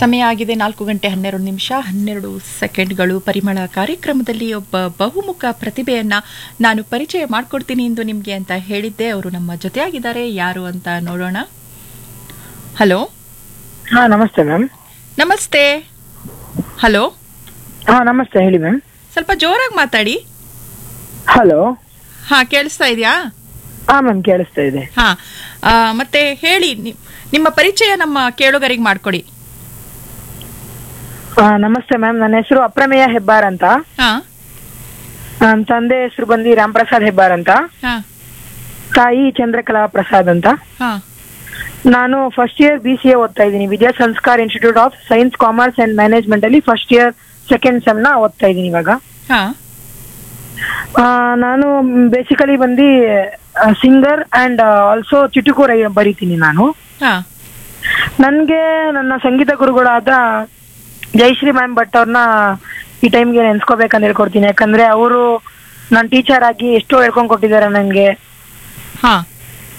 ಸಮಯ ಆಗಿದೆ ನಾಲ್ಕು ಗಂಟೆ ಹನ್ನೆರಡು ನಿಮಿಷ ಹನ್ನೆರಡು ಸೆಕೆಂಡ್ಗಳು ಪರಿಮಳ ಕಾರ್ಯಕ್ರಮದಲ್ಲಿ ಒಬ್ಬ ಬಹುಮುಖ ಪ್ರತಿಭೆಯನ್ನ ನಾನು ಪರಿಚಯ ಮಾಡ್ಕೊಡ್ತೀನಿ ಇಂದು ನಿಮ್ಗೆ ಅಂತ ಹೇಳಿದ್ದೆ ಅವರು ನಮ್ಮ ಜೊತೆಯಾಗಿದ್ದಾರೆ ಯಾರು ಅಂತ ನೋಡೋಣ ಹಲೋ ಹಾ ನಮಸ್ತೆ ಮ್ಯಾಮ್ ನಮಸ್ತೆ ಹಲೋ ಹಾ ನಮಸ್ತೆ ಹೇಳಿ ಮ್ಯಾಮ್ ಸ್ವಲ್ಪ ಜೋರಾಗಿ ಮಾತಾಡಿ ಹಲೋ ಹಾ ಕೇಳಿಸ್ತಾ ಇದೆಯಾ ಹಾ ಮ್ಯಾಮ್ ಕೇಳಿಸ್ತಾ ಇದೆ ಹಾ ಆ, ಮತ್ತೆ ಹೇಳಿ ನಿ- ನಿಮ್ಮ ಪರಿಚಯ ನಮ್ಮ ಕೇಳುಗರಿಗೆ ಮಾಡ್ಕೊಡಿ ಆ, ನಮಸ್ತೆ ಮ್ಯಾಮ್ ನನ್ನ ಹೆಸರು ಅಪ್ರಮೇಯ ಹೆಬ್ಬಾರ್ ಅಂತ ಹಾ ನನ್ನ ತಂದೆ ಹೆಸರು ಬಂದು ರಾಮ್ಪ್ರಸಾದ್ ಹೆಬ್ಬಾರ್ ಅಂತ ಹಾ ತಾಯಿ ಚಂದ್ರಕಲಾ ಪ್ರಸಾದ್ ಅಂತ ಹಾ ನಾನು first year B C A ಓದ್ತಾ ಇದ್ದೀನಿ Vidya Sanskar institute of science commerce and management ಅಲ್ಲಿ ಫಸ್ಟ್ ಇಯರ್ ಸೆಕೆಂಡ್ ಸೆಮ್ ನ ಓದ್ತಾ ಇದ್ದೀನಿ ಇವಾಗ ಹಾ ಆ, ನಾನು ಬೇಸಿಕಲಿ ಬಂದು ಸಿಂಗರ್ ಅಂಡ್ ಆಲ್ಸೋ ಚುಟುಕು ರೈ ಬರಿತೀನಿ ನಾನು ಹಾ ನನ್ಗೆ ನನ್ನ ಸಂಗೀತ ಗುರುಗಳಾದ ಜಯಶ್ರೀ ಮ್ಯಾಮ್ ಭಟ್ ಅವ್ರನ್ನ ಈ ಟೈಮ್ಗೆ ನೆನ್ಸ್ಕೋಬೇಕಂತ ಹೇಳ್ಕೊಡ್ತೀನಿ ಯಾಕಂದ್ರೆ ಅವರು ನನ್ನ ಟೀಚರ್ ಆಗಿ ಎಷ್ಟೋ ಹೇಳ್ಕೊಂಡ್ ಕೊಟ್ಟಿದ್ದಾರೆ ನನಗೆ ಹಾ